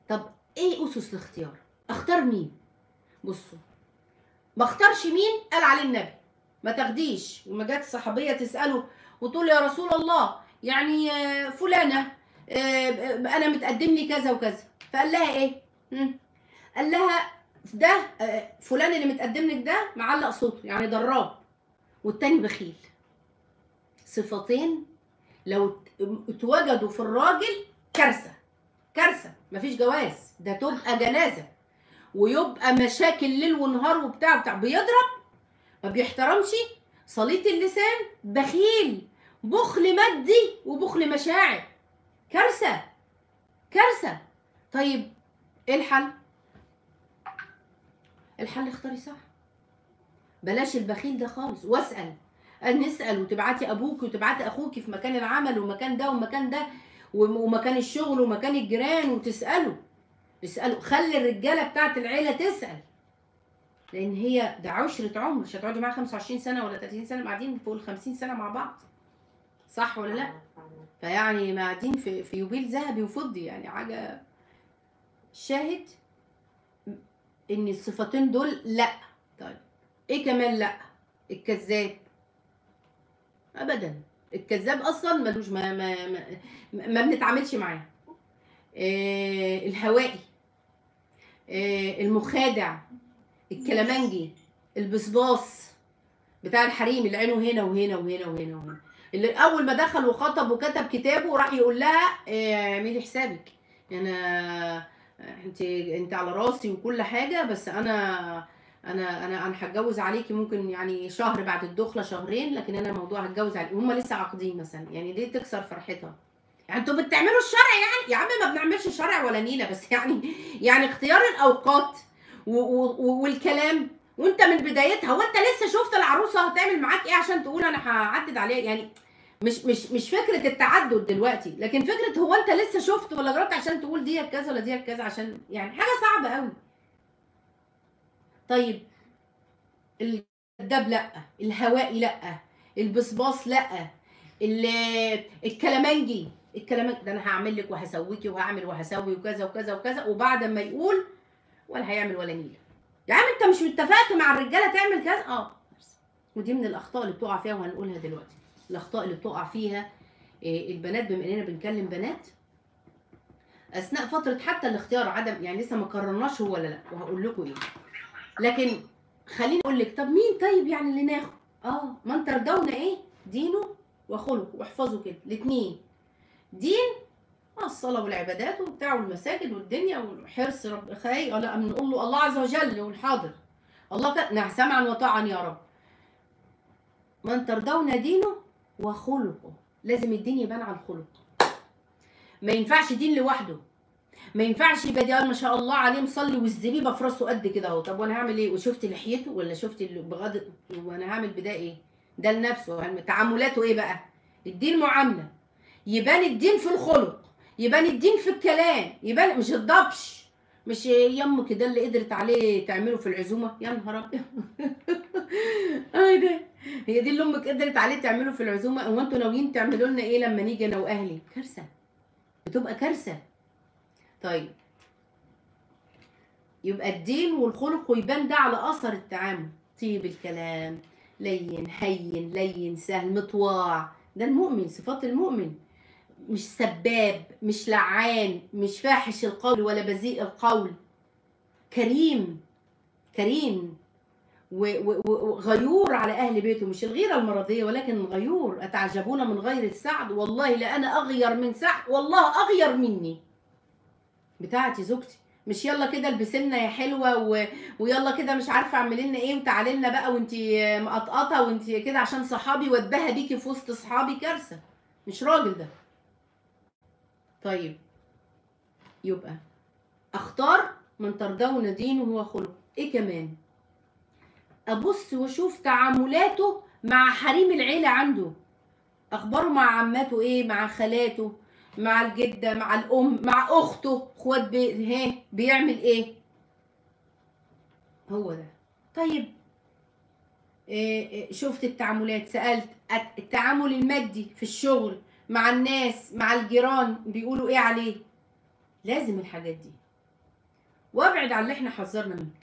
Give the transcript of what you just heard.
طب ايه اسس الاختيار اختار مين بصوا ما اختارش مين قال عليه النبي ما تاخديش وما جت صحابيه تساله وتقول يا رسول الله يعني آه، فلانه آه، انا متقدم لي كذا وكذا فقال لها ايه مم. قال لها ده آه، فلان اللي متقدم لك ده معلق صوته يعني ضراب والتاني بخيل صفتين لو اتوجدوا في الراجل كارثه كارثه مفيش جواز ده تبقى جنازه ويبقى مشاكل ليل ونهار وبتاع بتاع بيضرب ما بيحترمش صليط اللسان بخيل بخل مادي وبخل مشاعر كارثه كارثه طيب ايه الحل الحل اختاري صح بلاش البخيل ده خالص واسال ان نسال وتبعتي ابوك وتبعتي اخوك في مكان العمل ومكان ده ومكان ده وم- ومكان الشغل ومكان الجيران وتسالوا اسالوا خلي الرجاله بتاعت العيله تسال لان هي ده عشره عمر مش هتقعدي معاها 25 سنه ولا 30 سنه قاعدين فوق ال 50 سنه مع بعض صح ولا لا فيعني قاعدين في في يوبيل ذهبي وفضي يعني حاجه شاهد ان الصفتين دول لا طيب ايه كمان لا الكذاب ابدا الكذاب اصلا ملوش ما ما ما, ما بنتعاملش معاه إيه الهوائي إيه المخادع الكلامنجي البصباص بتاع الحريم اللي عينه هنا وهنا وهنا وهنا وهنا اللي اول ما دخل وخطب وكتب كتابه وراح يقول لها إيه، اعملي حسابك انا انت انت على راسي وكل حاجه بس انا انا انا انا هتجوز عليكي ممكن يعني شهر بعد الدخله شهرين لكن انا موضوع هتجوز عليكي هم لسه عاقدين مثلا يعني ليه تكسر فرحتها يعني انتوا بتعملوا الشرع يعني يا عم ما بنعملش شرع ولا نيله بس يعني يعني اختيار الاوقات و و والكلام وانت من بدايتها وانت لسه شفت العروسه هتعمل معاك ايه عشان تقول انا هعدد عليها يعني مش مش مش فكره التعدد دلوقتي لكن فكره هو انت لسه شفت ولا جربت عشان تقول ديت كذا ولا ديت كذا عشان يعني حاجه صعبه قوي طيب الكذاب لا الهوائي لا البصباص لا ال- الكلامنجي الكلامنجي ده انا هعمل لك وهسويكي وهعمل وهسوي وكذا وكذا وكذا وبعد ما يقول ولا هيعمل ولا نيله يا عم انت مش اتفقت مع الرجاله تعمل كذا اه ودي من الاخطاء اللي بتقع فيها وهنقولها دلوقتي الاخطاء اللي بتقع فيها إيه، البنات بما اننا بنكلم بنات اثناء فتره حتى الاختيار عدم يعني لسه ما قررناش هو ولا لا وهقول لكم ايه لكن خليني اقول لك طب مين طيب يعني اللي ناخد اه من ترضون ايه دينه وخلقه واحفظوا كده الاثنين دين آه، الصلاه والعبادات وبتاع والمساجد والدنيا والحرص رب خاي اه لا بنقول له الله عز وجل والحاضر الله ك... نعم سمعا وطاعا يا رب من ترضون دينه وخلقه لازم الدين يبان على الخلق ما ينفعش دين لوحده ما ينفعش يبقى دي قال ما شاء الله عليه مصلي والزبيبه في راسه قد كده اهو طب وانا هعمل ايه وشفت لحيته ولا شفت اللي بغض وانا هعمل بده ايه ده لنفسه تعاملاته ايه بقى الدين معامله يبان الدين في الخلق يبان الدين في الكلام يبان مش الضبش مش يمك ده اللي قدرت عليه تعمله في العزومه يا نهار ابيض ايه ده هي دي اللي امك قدرت عليه تعمله في العزومه هو انتوا ناويين تعملوا لنا ايه لما نيجي انا واهلي كارثه بتبقى كارثه طيب يبقى الدين والخلق ويبان ده على اثر التعامل طيب الكلام لين هين لين سهل مطواع ده المؤمن صفات المؤمن مش سباب مش لعان مش فاحش القول ولا بذيء القول كريم كريم و- و- و- وغيور على اهل بيته مش الغيره المرضيه ولكن غيور اتعجبون من غير السعد والله لانا اغير من سعد والله اغير مني بتاعتي زوجتي مش يلا كده البسي لنا يا حلوه و... ويلا كده مش عارفه اعملي لنا ايه وتعالي لنا بقى وانت مقطقطه وانت كده عشان صحابي واتباهى بيكي في وسط صحابي كارثه مش راجل ده طيب يبقى اختار من ترضون دينه وخلقه ايه كمان ابص واشوف تعاملاته مع حريم العيله عنده اخباره مع عماته ايه مع خالاته مع الجده مع الام مع اخته اخوات بي... ها بيعمل ايه هو ده طيب إيه إيه شفت التعاملات سالت الت- التعامل المادي في الشغل مع الناس مع الجيران بيقولوا ايه عليه لازم الحاجات دي وابعد عن اللي احنا حذرنا منه